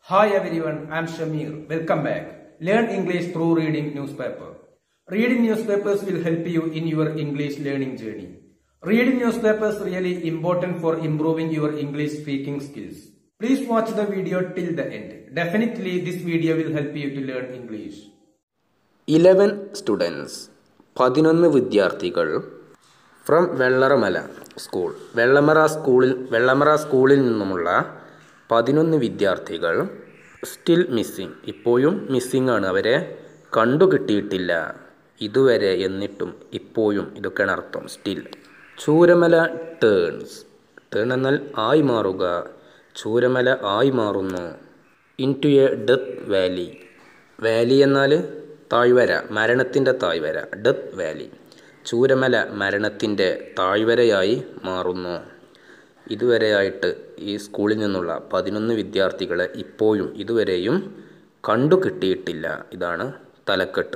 Hi everyone, I am Shamir. Welcome back. Learn English through reading newspaper. Reading newspapers will help you in your English learning journey. Reading newspapers really important for improving your English speaking skills. Please watch the video till the end. Definitely this video will help you to learn English. Eleven students പതിനൊന്ന് വിദ്യാർത്ഥികൾ from വെള്ളറമല school വെള്ളമറ സ്കൂളിൽ വെള്ളമറ സ്കൂളിൽ നിന്നുമുള്ള പതിനൊന്ന് വിദ്യാർത്ഥികൾ still missing ഇപ്പോഴും missing ആണ് അവരെ കണ്ടു കിട്ടിയിട്ടില്ല ഇതുവരെ എന്നിട്ടും ഇപ്പോഴും ഇതൊക്കെയാണ് അർത്ഥം സ്റ്റിൽ ചൂരമല ടേൺസ് ടേൺ എന്നാൽ ആയി മാറുക ചൂരമല ആയി മാറുന്നു into a death valley valley എന്നാൽ താഴ്വര മരണത്തിൻ്റെ താഴ്വര ഡെത്ത് വാലി ചൂരമല മരണത്തിൻ്റെ താഴ്വരയായി മാറുന്നു ഇതുവരെയായിട്ട് ഈ സ്കൂളിൽ നിന്നുള്ള പതിനൊന്ന് വിദ്യാർത്ഥികളെ ഇപ്പോഴും ഇതുവരെയും കണ്ടു കിട്ടിയിട്ടില്ല ഇതാണ് തലക്കെട്ട്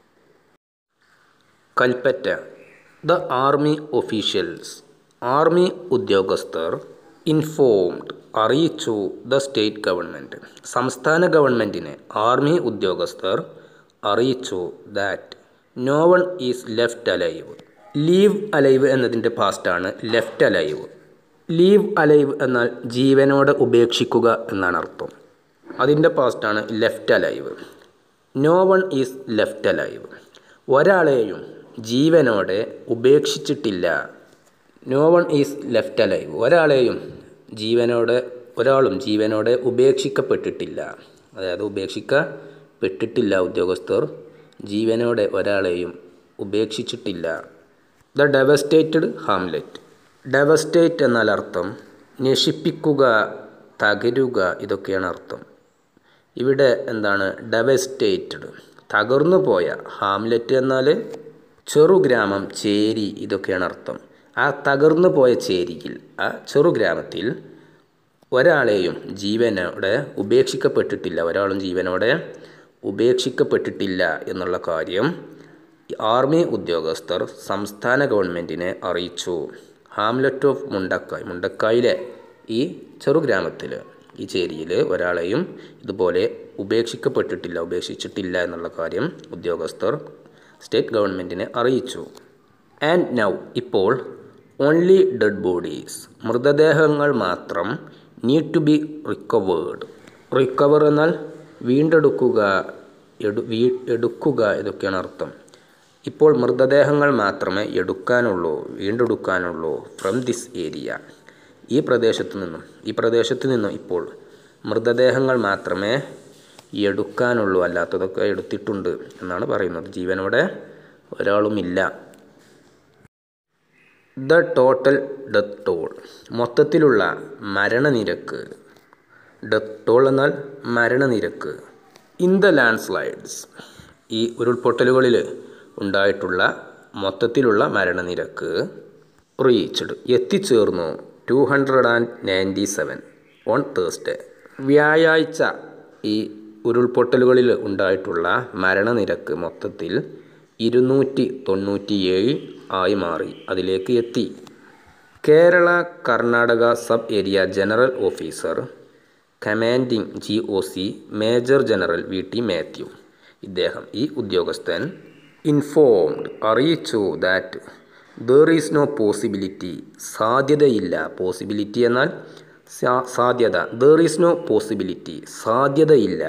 Kalpetta the army officials army ഉദ്യോഗസ്ഥർ ഇൻഫോംഡ് അറിയിച്ചു ദ സ്റ്റേറ്റ് ഗവൺമെൻറ് സംസ്ഥാന ഗവൺമെൻറ്റിനെ ആർമി ഉദ്യോഗസ്ഥർ അറിയിച്ചു that no one is left alive leave alive എന്നതിൻ്റെ പാസ്റ്റാണ് ലെഫ്റ്റ് അലൈവ് ലീവ് അലൈവ് എന്നാൽ ജീവനോടെ ഉപേക്ഷിക്കുക എന്നാണ് അർത്ഥം അതിൻ്റെ പാസ്റ്റാണ് left alive no one is left alive ഒരാളെയും ജീവനോടെ ഉപേക്ഷിച്ചിട്ടില്ല no one is left alive ഒരാളെയും ജീവനോടെ ഒരാളും ജീവനോടെ ഉപേക്ഷിക്കപ്പെട്ടിട്ടില്ല അതായത് ഉപേക്ഷിക്കപ്പെട്ടിട്ടില്ല ഉദ്യോഗസ്ഥർ ജീവനോടെ ഒരാളെയും ഉപേക്ഷിച്ചിട്ടില്ല ദ ഡെവസ്റ്റേറ്റഡ് ഹാംലെറ്റ് ഡെവസ്റ്റേറ്റ് എന്നാൽ അർത്ഥം നശിപ്പിക്കുക തകരുക ഇതൊക്കെയാണ് അർത്ഥം ഇവിടെ എന്താണ് ഡെവസ്റ്റേറ്റഡ് തകർന്നു പോയ ഹാംലെറ്റ് എന്നാൽ ചെറുഗ്രാമം ചേരി ഇതൊക്കെയാണ് അർത്ഥം ആ തകർന്നു പോയ ചേരിയിൽ ആ ചെറുഗ്രാമത്തിൽ ഒരാളെയും ജീവനോടെ ഉപേക്ഷിക്കപ്പെട്ടിട്ടില്ല ഒരാളും ജീവനോടെ ഉപേക്ഷിക്കപ്പെട്ടിട്ടില്ല എന്നുള്ള കാര്യം ആർമി ഉദ്യോഗസ്ഥർ സംസ്ഥാന ഗവൺമെൻറ്റിനെ അറിയിച്ചു ഹാംലെറ്റ് ഓഫ് മുണ്ടക്കായ് മുണ്ടക്കായിലെ ഈ ചെറുഗ്രാമത്തിൽ ഈ ചേരിയിൽ ഒരാളെയും ഇതുപോലെ ഉപേക്ഷിക്കപ്പെട്ടിട്ടില്ല ഉപേക്ഷിച്ചിട്ടില്ല എന്നുള്ള കാര്യം ഉദ്യോഗസ്ഥർ സ്റ്റേറ്റ് ഗവൺമെൻറ്റിനെ അറിയിച്ചു ആൻഡ് നൗ ഇപ്പോൾ ഓൺലി ഡെഡ് ബോഡീസ് മൃതദേഹങ്ങൾ മാത്രം need to be recovered recover എന്നാൽ വീണ്ടെടുക്കുക എടു വീ എടുക്കുക ഇതൊക്കെയാണ് അർത്ഥം ഇപ്പോൾ മൃതദേഹങ്ങൾ മാത്രമേ എടുക്കാനുള്ളൂ വീണ്ടെടുക്കാനുള്ളൂ ഫ്രം ദിസ് ഏരിയ ഈ പ്രദേശത്തു നിന്നും ഈ പ്രദേശത്തു നിന്നും ഇപ്പോൾ മൃതദേഹങ്ങൾ മാത്രമേ എടുക്കാനുള്ളൂ അല്ലാത്തതൊക്കെ എടുത്തിട്ടുണ്ട് എന്നാണ് പറയുന്നത് ജീവനോടെ ഒരാളുമില്ല ദ ടോട്ടൽ ഡെത്ത് ടോൾ മൊത്തത്തിലുള്ള മരണനിരക്ക് ഡെത്ത് ടോൾ എന്നാൽ മരണനിരക്ക് ഇൻ ദ ലാൻഡ് സ്ലൈഡ്സ് ഈ ഉരുൾപൊട്ടലുകളിൽ ഉണ്ടായിട്ടുള്ള മൊത്തത്തിലുള്ള മരണനിരക്ക് റീച്ച്ഡ് എത്തിച്ചേർന്നു two hundred and ninety seven on Thursday വ്യാഴാഴ്ച ഈ ഉരുൾപൊട്ടലുകളിൽ ഉണ്ടായിട്ടുള്ള മരണനിരക്ക് മൊത്തത്തിൽ ഇരുന്നൂറ്റി തൊണ്ണൂറ്റിയേഴ് ആയി മാറി അതിലേക്ക് എത്തി Kerala Karnataka sub area general officer commanding G O C major general V T Mathew ഇദ്ദേഹം ഈ ഉദ്യോഗസ്ഥൻ ഇൻഫോംഡ് അറിയിച്ചു that there is no possibility സാധ്യതയില്ല പോസിബിലിറ്റി എന്നാൽ സാധ്യത ദർ ഈസ് നോ പോസിബിലിറ്റി സാധ്യതയില്ല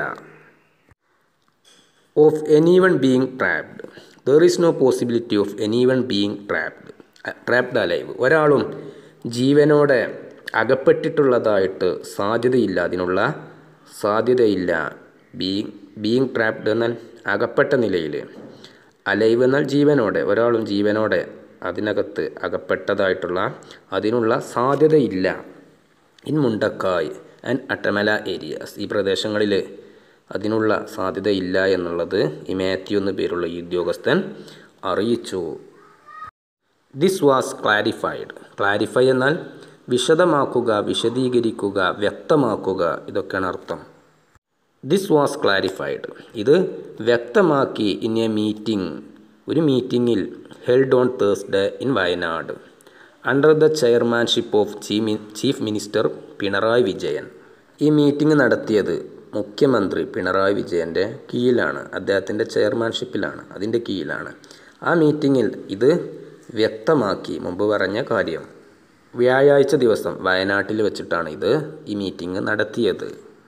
of anyone being trapped there is no possibility of anyone being trapped trapped alive ഒരാളും ജീവനോടെ അകപ്പെട്ടിട്ടുള്ളതായിട്ട് സാധ്യതയില്ല അതിനുള്ള സാധ്യതയില്ല ബീങ് ബീങ് ട്രാപ്ഡ് എന്നാൽ അകപ്പെട്ട നിലയിൽ അലൈവ് എന്നാൽ ജീവനോടെ ഒരാളും ജീവനോടെ അതിനകത്ത് അകപ്പെട്ടതായിട്ടുള്ള അതിനുള്ള സാധ്യതയില്ല in Mundakkai and Attamala areas ഈ പ്രദേശങ്ങളിൽ അതിനുള്ള സാധ്യതയില്ല എന്നുള്ളത് ഈ മാത്യു എന്ന പേരുള്ള ഈ ഉദ്യോഗസ്ഥൻ അറിയിച്ചു ദിസ് വാസ് ക്ലാരിഫൈഡ് ക്ലാരിഫൈ എന്നാൽ വിശദമാക്കുക വിശദീകരിക്കുക വ്യക്തമാക്കുക ഇതൊക്കെയാണ് അർത്ഥം ദിസ് വാസ് ക്ലാരിഫൈഡ് ഇത് വ്യക്തമാക്കി ഇൻ എ മീറ്റിംഗ് ഒരു മീറ്റിങ്ങിൽ held on Thursday in Wayanad under the chairmanship of chief minister Pinarayi Vijayan ഈ മീറ്റിംഗ് നടത്തിയത് മുഖ്യമന്ത്രി പിണറായി വിജയൻ്റെ കീഴിലാണ് അദ്ദേഹത്തിൻ്റെ ചെയർമാൻഷിപ്പിലാണ് അതിൻ്റെ കീഴിലാണ് ആ മീറ്റിങ്ങിൽ ഇത് വ്യക്തമാക്കി മുമ്പ് പറഞ്ഞ കാര്യം വ്യാഴാഴ്ച ദിവസം വയനാട്ടിൽ വെച്ചിട്ടാണ് ഇത് ഈ മീറ്റിംഗ് നടത്തിയത്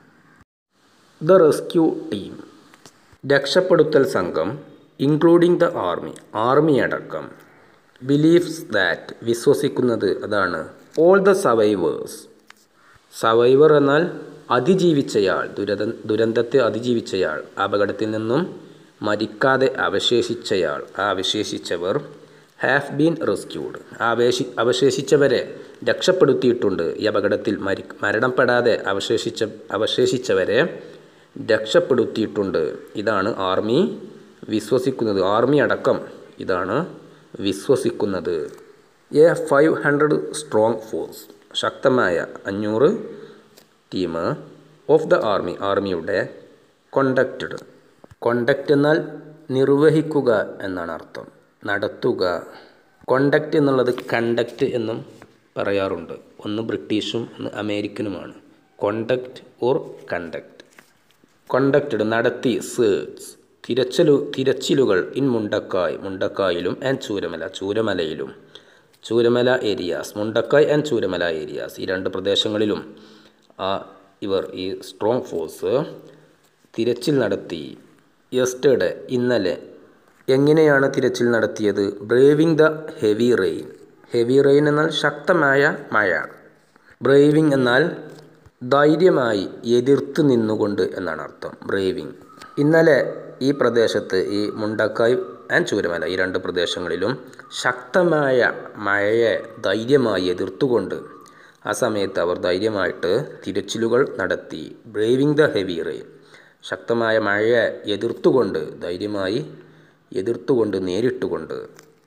ദ റെസ്ക്യൂ ടീം രക്ഷപ്പെടുത്തൽ സംഘം ഇൻക്ലൂഡിംഗ് ദ ആർമി ആർമി അടക്കം ബിലീവ്സ് ദാറ്റ് വിശ്വസിക്കുന്നത് അതാണ് ഓൾ ദ സവൈവേഴ്സ് സവൈവർ എന്നാൽ അതിജീവിച്ചയാൾ ദുരത ദുരന്തത്തെ അതിജീവിച്ചയാൾ അപകടത്തിൽ നിന്നും മരിക്കാതെ അവശേഷിച്ചയാൾ ആ അവശേഷിച്ചവർ ഹാവ് ബീൻ റെസ്ക്യൂഡ് ആവേശി അവശേഷിച്ചവരെ രക്ഷപ്പെടുത്തിയിട്ടുണ്ട് ഈ അപകടത്തിൽ മരി മരണപ്പെടാതെ അവശേഷിച്ച അവശേഷിച്ചവരെ രക്ഷപ്പെടുത്തിയിട്ടുണ്ട് ഇതാണ് ആർമി വിശ്വസിക്കുന്നത് ആർമി അടക്കം ഇതാണ് വിശ്വസിക്കുന്നത് a five hundred strong force ശക്തമായ അഞ്ഞൂറ് ടീം ഓഫ് ദ ആർമി ആർമിയുടെ കൊണ്ടക്റ്റഡ് കൊണ്ടക്റ്റ് എന്നാൽ നിർവഹിക്കുക എന്നാണ് അർത്ഥം നടത്തുക കൊണ്ടക്റ്റ് എന്നുള്ളത് കണ്ടക്റ്റ് എന്നും പറയാറുണ്ട് ഒന്ന് ബ്രിട്ടീഷും ഒന്ന് അമേരിക്കനുമാണ് കോണ്ടക്റ്റ് ഓർ കണ്ടക്റ്റ് കോണ്ടക്റ്റഡ് നടത്തി സേർച്ച് തിരച്ചിലു തിരച്ചിലുകൾ ഇൻ മുണ്ടക്കായ് മുണ്ടക്കായിലും ആൻഡ് ചൂരമല ചൂരമലയിലും Chooramala areas Mundakkai and Chooramala areas ഈ രണ്ട് പ്രദേശങ്ങളിലും ആ ഇവർ ഈ സ്ട്രോങ് ഫോഴ്സ് തിരച്ചിൽ നടത്തി യെസ്റ്റർഡേ ഇന്നലെ എങ്ങനെയാണ് തിരച്ചിൽ നടത്തിയത് braving the heavy rain heavy rain എന്നാൽ ശക്തമായ മഴ ബ്രേവിംഗ് എന്നാൽ ധൈര്യമായി എതിർത്ത് നിന്നുകൊണ്ട് എന്നാണ് അർത്ഥം ബ്രേവിംഗ് ഇന്നലെ ഈ പ്രദേശത്ത് ഈ മുണ്ടക്കായ് ആൻഡ് ചൂരമല ഈ രണ്ട് പ്രദേശങ്ങളിലും ശക്തമായ മഴയെ ധൈര്യമായി എതിർത്തുകൊണ്ട് ആ സമയത്ത് അവർ ധൈര്യമായിട്ട് തിരച്ചിലുകൾ നടത്തി ബ്രേവിംഗ് ദ ഹെവി റെയിൻ ശക്തമായ മഴയെ എതിർത്തുകൊണ്ട് ധൈര്യമായി എതിർത്തുകൊണ്ട് നേരിട്ടുകൊണ്ട്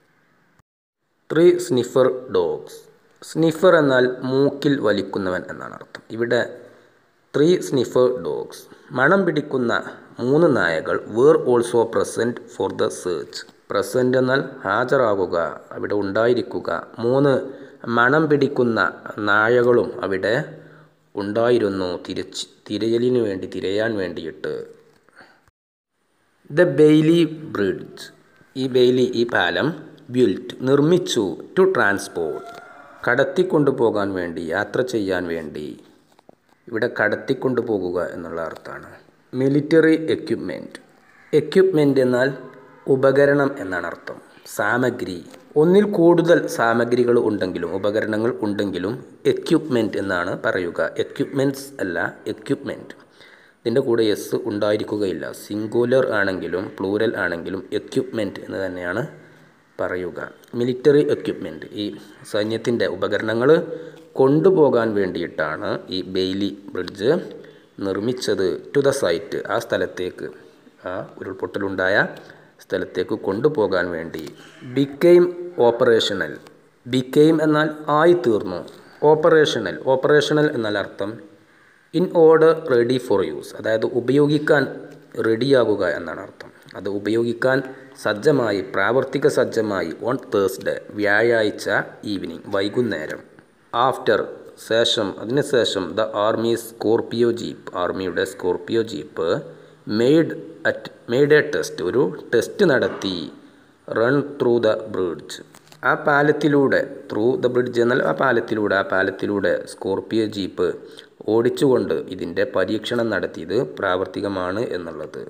ത്രീ സ്നിഫർ ഡോഗ്സ് സ്നിഫർ എന്നാൽ മൂക്കിൽ വലിക്കുന്നവൻ എന്നാണ് അർത്ഥം ഇവിടെ ത്രീ സ്നിഫർ ഡോഗ്സ് മണം പിടിക്കുന്ന മൂന്ന് നായകൾ were also present for the search present എന്നാൽ ഹാജരാകുക അവിടെ ഉണ്ടായിരിക്കുക മൂന്ന് മണം പിടിക്കുന്ന നായകളും അവിടെ ഉണ്ടായിരുന്നു തിരച്ച് തിരയലിന് വേണ്ടി തിരയാൻ വേണ്ടിയിട്ട് ദ ബെയ്ലി ബ്രിഡ്ജ് ഈ ബെയ്ലി ഈ പാലം ബിൽറ്റ് നിർമ്മിച്ചു ടു ട്രാൻസ്പോർട്ട് കടത്തിക്കൊണ്ടു പോകാൻ വേണ്ടി യാത്ര ചെയ്യാൻ വേണ്ടി ഇവിടെ കടത്തിക്കൊണ്ടു പോകുക എന്നുള്ള അർത്ഥമാണ് മിലിറ്ററി എക്യുപ്മെൻറ്റ് എക്യുപ്മെൻ്റ് എന്നാൽ ഉപകരണം എന്നാണ് അർത്ഥം സാമഗ്രി ഒന്നിൽ കൂടുതൽ സാമഗ്രികൾ ഉണ്ടെങ്കിലും ഉപകരണങ്ങൾ ഉണ്ടെങ്കിലും എക്യുപ്മെൻറ്റ് എന്നാണ് പറയുക എക്യുപ്മെൻറ്റ്സ് അല്ല എക്യുപ്മെൻറ്റ് ഇതിൻ്റെ കൂടെ എസ് ഉണ്ടായിരിക്കുകയില്ല സിംഗുലർ ആണെങ്കിലും പ്ലൂരൽ ആണെങ്കിലും എക്യുപ്മെൻറ്റ് എന്ന് തന്നെയാണ് പറയുക മിലിറ്ററി എക്യുപ്മെൻറ്റ് ഈ സൈന്യത്തിൻ്റെ ഉപകരണങ്ങൾ കൊണ്ടുപോകാൻ വേണ്ടിയിട്ടാണ് ഈ ബെയ്ലി ബ്രിഡ്ജ് നിർമ്മിച്ചത് ടു ദ സൈറ്റ് ആ സ്ഥലത്തേക്ക് ആ ഉരുൾപൊട്ടലുണ്ടായ സ്ഥലത്തേക്ക് കൊണ്ടുപോകാൻ വേണ്ടി ബിക്കെയിം ഓപ്പറേഷണൽ ബിക്കെയിം എന്നാൽ ആയിത്തീർന്നു ഓപ്പറേഷണൽ ഓപ്പറേഷണൽ എന്നാൽ അർത്ഥം in order ready for use അതായത് ഉപയോഗിക്കാൻ റെഡിയാകുക എന്നാണ് അർത്ഥം അത് ഉപയോഗിക്കാൻ സജ്ജമായി പ്രാവർത്തിക സജ്ജമായി ഓൺ തേഴ്സ്ഡേ വ്യാഴാഴ്ച ഈവനിങ് വൈകുന്നേരം ആഫ്റ്റർ ശേഷം അതിനുശേഷം ദ ആർമി സ്കോർപിയോ ജീപ്പ് ആർമിയുടെ Scorpio jeep made at made a test ഒരു ടെസ്റ്റ് നടത്തി റൺ ത്രൂ ദ ബ്രിഡ്ജ് ആ പാലത്തിലൂടെ ത്രൂ ദ ബ്രിഡ്ജ് എന്നാൽ ആ പാലത്തിലൂടെ ആ പാലത്തിലൂടെ സ്കോർപിയോ ജീപ്പ് ഓടിച്ചുകൊണ്ട് ഇതിൻ്റെ പരീക്ഷണം നടത്തിയത് പ്രാവർത്തികമാണ് എന്നുള്ളത്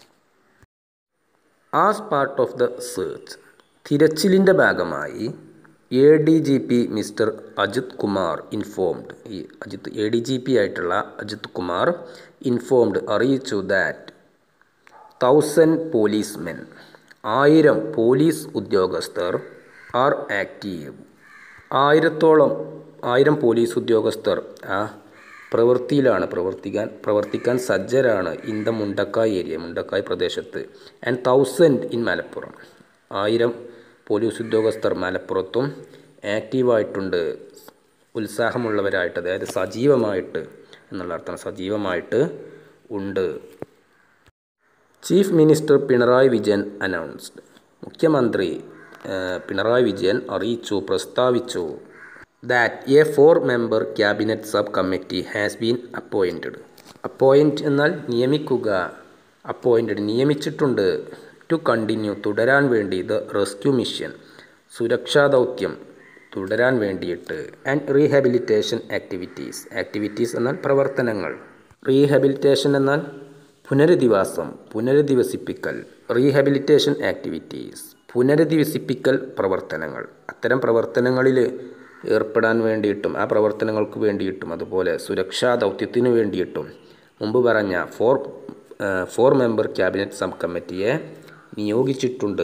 as part of the search തിരച്ചിലിൻ്റെ ഭാഗമായി A D G P Mister Ajith Kumar informed ഈ Ajith A D G P ആയിട്ടുള്ള അജിത് കുമാർ ഇൻഫോംഡ് അറിയിച്ചു ദാറ്റ് തൗസൻഡ് പോലീസ്മെൻ ആയിരം പോലീസ് ഉദ്യോഗസ്ഥർ ആർ ആക്റ്റീവ് ആയിരത്തോളം ആയിരം പോലീസ് ഉദ്യോഗസ്ഥർ ആ പ്രവൃത്തിയിലാണ് പ്രവർത്തിക്കാൻ പ്രവർത്തിക്കാൻ സജ്ജരാണ് in the Mundakkai area Mundakkai പ്രദേശത്ത് ആൻഡ് തൗസൻഡ് ഇൻ മലപ്പുറം ആയിരം പോലീസ് ഉദ്യോഗസ്ഥർ മലപ്പുറത്തും ആക്റ്റീവായിട്ടുണ്ട് ഉത്സാഹമുള്ളവരായിട്ട് അതായത് സജീവമായിട്ട് എന്നുള്ള അർത്ഥം സജീവമായിട്ട് ഉണ്ട് chief minister Pinarayi Vijayan announced മുഖ്യമന്ത്രി പിണറായി വിജയൻ അറിയിച്ചു പ്രസ്താവിച്ചു that a four member cabinet sub committee has been appointed appoint എന്നാൽ നിയമിക്കുക അപ്പോയിൻറ്റഡ് നിയമിച്ചിട്ടുണ്ട് ടു കണ്ടിന്യൂ തുടരാൻ വേണ്ടി ദ റെസ്ക്യൂ മിഷൻ സുരക്ഷാ ദൗത്യം തുടരാൻ വേണ്ടിയിട്ട് ആൻഡ് റീഹാബിലിറ്റേഷൻ ആക്ടിവിറ്റീസ് ആക്ടിവിറ്റീസ് എന്നാൽ പ്രവർത്തനങ്ങൾ റീഹാബിലിറ്റേഷൻ എന്നാൽ പുനരധിവാസം പുനരധിവസിപ്പിക്കൽ റീഹാബിലിറ്റേഷൻ ആക്ടിവിറ്റീസ് പുനരധിവസിപ്പിക്കൽ പ്രവർത്തനങ്ങൾ അത്തരം പ്രവർത്തനങ്ങളിൽ ഏർപ്പെടാൻ വേണ്ടിയിട്ടും ആ പ്രവർത്തനങ്ങൾക്ക് വേണ്ടിയിട്ടും അതുപോലെ സുരക്ഷാ ദൗത്യത്തിനു വേണ്ടിയിട്ടും മുമ്പ് പറഞ്ഞ four four member cabinet sub കമ്മിറ്റിയെ നിയോഗിച്ചിട്ടുണ്ട്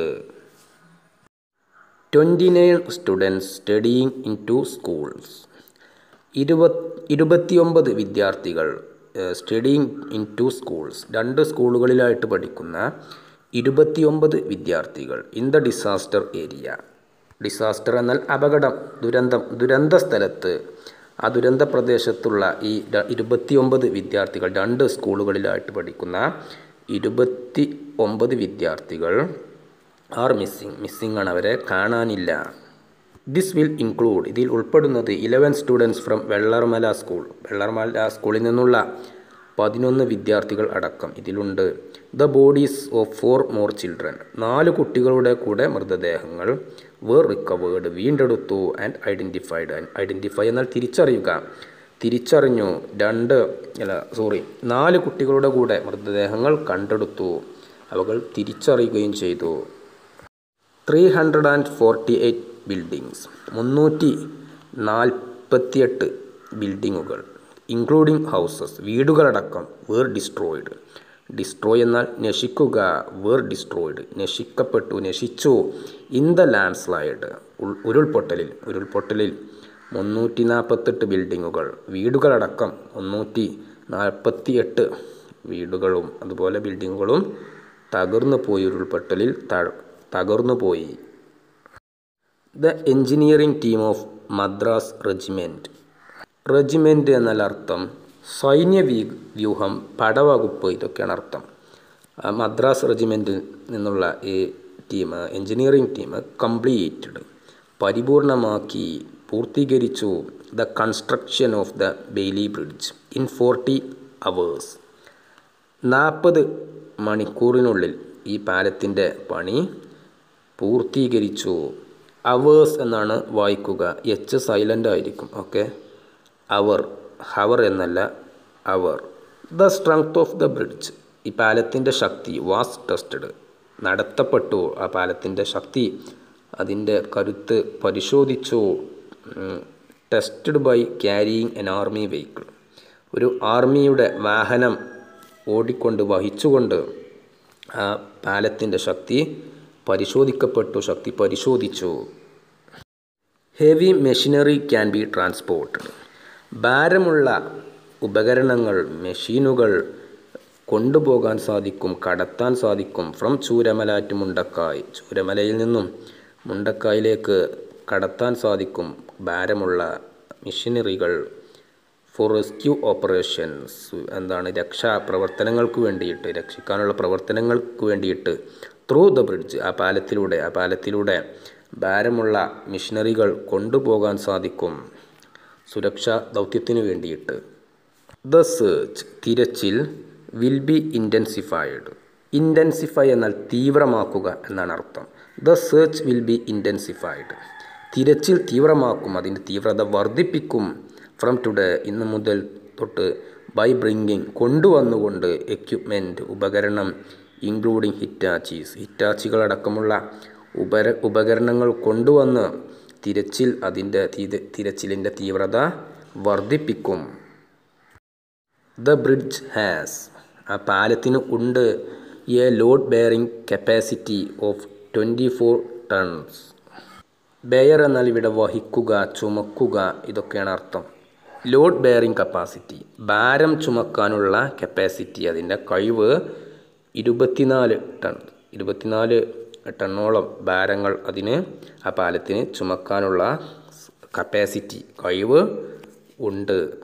twenty nine students studying in two schools ഇരുപത് ഇരുപത്തിയൊമ്പത് വിദ്യാർത്ഥികൾ സ്റ്റഡിയിങ് ഇൻ ടു സ്കൂൾസ് രണ്ട് സ്കൂളുകളിലായിട്ട് പഠിക്കുന്ന ഇരുപത്തിയൊമ്പത് വിദ്യാർത്ഥികൾ in the disaster area disaster എന്നാൽ അപകടം ദുരന്തം ദുരന്ത സ്ഥലത്ത് ആ ദുരന്ത പ്രദേശത്തുള്ള ഈ ഇരുപത്തിയൊമ്പത് വിദ്യാർത്ഥികൾ രണ്ട് സ്കൂളുകളിലായിട്ട് പഠിക്കുന്ന ഇരുപത്തി ഒമ്പത് വിദ്യാർത്ഥികൾ ആർ മിസ്സിങ് മിസ്സിങ് ആണ് അവരെ കാണാനില്ല ദിസ് വിൽ ഇൻക്ലൂഡ് ഇതിൽ ഉൾപ്പെടുന്നത് eleven students from Vellarmala school Vellarmala സ്കൂളിൽ നിന്നുള്ള പതിനൊന്ന് വിദ്യാർത്ഥികൾ അടക്കം ഇതിലുണ്ട് the bodies of four more children നാല് കുട്ടികളുടെ കൂടെ മൃതദേഹങ്ങൾ വേർ റിക്കവേർഡ് വീണ്ടെടുത്തു ആൻഡ് ഐഡൻറ്റിഫൈഡ് ഐഡൻറ്റിഫൈ എന്നാൽ തിരിച്ചറിയുക തിരിച്ചറിഞ്ഞു രണ്ട് അല്ല സോറി നാല് കുട്ടികളുടെ കൂടെ മൃതദേഹങ്ങൾ കണ്ടെടുത്തു അവകൾ തിരിച്ചറിയുകയും ചെയ്തു three hundred and forty eight buildings മുന്നൂറ്റി നാൽപ്പത്തിയെട്ട് ബിൽഡിങ്ങുകൾ ഇൻക്ലൂഡിംഗ് ഹൗസസ് വീടുകളടക്കം വേർ ഡിസ്ട്രോയിഡ് ഡിസ്ട്രോയ് എന്നാൽ നശിക്കുക വേർ ഡിസ്ട്രോയിഡ് നശിക്കപ്പെട്ടു നശിച്ചു ഇൻ ദ ലാൻഡ് സ്ലൈഡ് ഉരുൾപൊട്ടലിൽ ഉരുൾപൊട്ടലിൽ മുന്നൂറ്റി നാൽപ്പത്തെട്ട് ബിൽഡിങ്ങുകൾ വീടുകളടക്കം മുന്നൂറ്റി നാൽപ്പത്തിയെട്ട് വീടുകളും അതുപോലെ ബിൽഡിങ്ങുകളും തകർന്നു പോയി ഉരുൾപൊട്ടലിൽ തകർന്നു പോയി the engineering team of Madras regiment regiment എന്നാൽ അർത്ഥം സൈന്യ വ്യൂഹം പടവകുപ്പ് ഇതൊക്കെയാണ് അർത്ഥം മദ്രാസ് റെജിമെൻറ്റിൽ നിന്നുള്ള ഈ ടീം എഞ്ചിനീയറിംഗ് ടീം കംപ്ലീറ്റഡ് പരിപൂർണമാക്കി പൂർത്തീകരിച്ചു the construction of the Bailey bridge in forty hours നാൽപ്പത് മണിക്കൂറിനുള്ളിൽ ഈ പാലത്തിൻ്റെ പണി പൂർത്തീകരിച്ചു അവേഴ്സ് എന്നാണ് വായിക്കുക എച്ച് സൈലൻ്റ് ആയിരിക്കും ഓക്കെ അവർ ഹവർ എന്നല്ല hour the strength of the bridge ഈ പാലത്തിൻ്റെ ശക്തി വാസ് ടെസ്റ്റഡ് നടത്തപ്പെട്ടു ആ പാലത്തിൻ്റെ ശക്തി അതിൻ്റെ കരുത്ത് പരിശോധിച്ചു tested by carrying an army vehicle ഒരു ആർമിയുടെ വാഹനം ഓടിക്കൊണ്ട് വഹിച്ചുകൊണ്ട് ആ പാലത്തിൻ്റെ ശക്തി പരിശോധിക്കപ്പെട്ടു ശക്തി പരിശോധിച്ചു heavy machinery can be transported ഭാരമുള്ള ഉപകരണങ്ങൾ മെഷീനുകൾ കൊണ്ടുപോകാൻ സാധിക്കും കടത്താൻ സാധിക്കും ഫ്രം ചൂരമല ടു മുണ്ടക്കായ് ചൂരമലയിൽ നിന്നും മുണ്ടക്കായിലേക്ക് കടത്താൻ സാധിക്കും ഭാരമുള്ള മെഷീനറികൾ ഫോർ റെസ്ക്യൂ ഓപ്പറേഷൻസ് എന്താണ് രക്ഷാ പ്രവർത്തനങ്ങൾക്ക് വേണ്ടിയിട്ട് രക്ഷിക്കാനുള്ള പ്രവർത്തനങ്ങൾക്ക് വേണ്ടിയിട്ട് ത്രൂ ദ ബ്രിഡ്ജ് ആ പാലത്തിലൂടെ ആ പാലത്തിലൂടെ ഭാരമുള്ള മിഷനറികൾ കൊണ്ടുപോകാൻ സാധിക്കും സുരക്ഷാ ദൗത്യത്തിനു വേണ്ടിയിട്ട് ദ സേർച്ച് തിരച്ചിൽ വിൽ ബി ഇൻറ്റൻസിഫൈഡ് ഇൻറ്റൻസിഫൈ എന്നാൽ തീവ്രമാക്കുക എന്നാണ് അർത്ഥം the search will be intensified തിരച്ചിൽ തീവ്രമാക്കും അതിൻ്റെ തീവ്രത വർദ്ധിപ്പിക്കും ഫ്രം ടുഡേ ഇന്ന് മുതൽ തൊട്ട് ബൈ ബ്രിങ്കിങ് കൊണ്ടുവന്നുകൊണ്ട് എക്യുപ്മെൻറ്റ് ഉപകരണം ഇൻക്ലൂഡിങ് ഹിറ്റാച്ചീസ് ഹിറ്റാച്ചികളടക്കമുള്ള ഉപര ഉപകരണങ്ങൾ കൊണ്ടുവന്ന് തിരച്ചിൽ അതിൻ്റെ തിരച്ചിലിൻ്റെ തീവ്രത വർദ്ധിപ്പിക്കും ദ ബ്രിഡ്ജ് ഹാസ് ആ പാലത്തിന് ഉണ്ട് a load bearing capacity of twenty four tons bear എന്നാൽ ഇവിടെ വഹിക്കുക ചുമക്കുക ഇതൊക്കെയാണ് അർത്ഥം ലോഡ് ബെയറിംഗ് കപ്പാസിറ്റി ഭാരം ചുമക്കാനുള്ള കപ്പാസിറ്റി അതിൻ്റെ കഴിവ് ഇരുപത്തിനാല് ടൺ ഇരുപത്തിനാല് ടണ്ണോളം ഭാരങ്ങൾ അതിന് ആ പാലത്തിന് ചുമക്കാനുള്ള കപ്പാസിറ്റി കഴിവ് ഉണ്ട്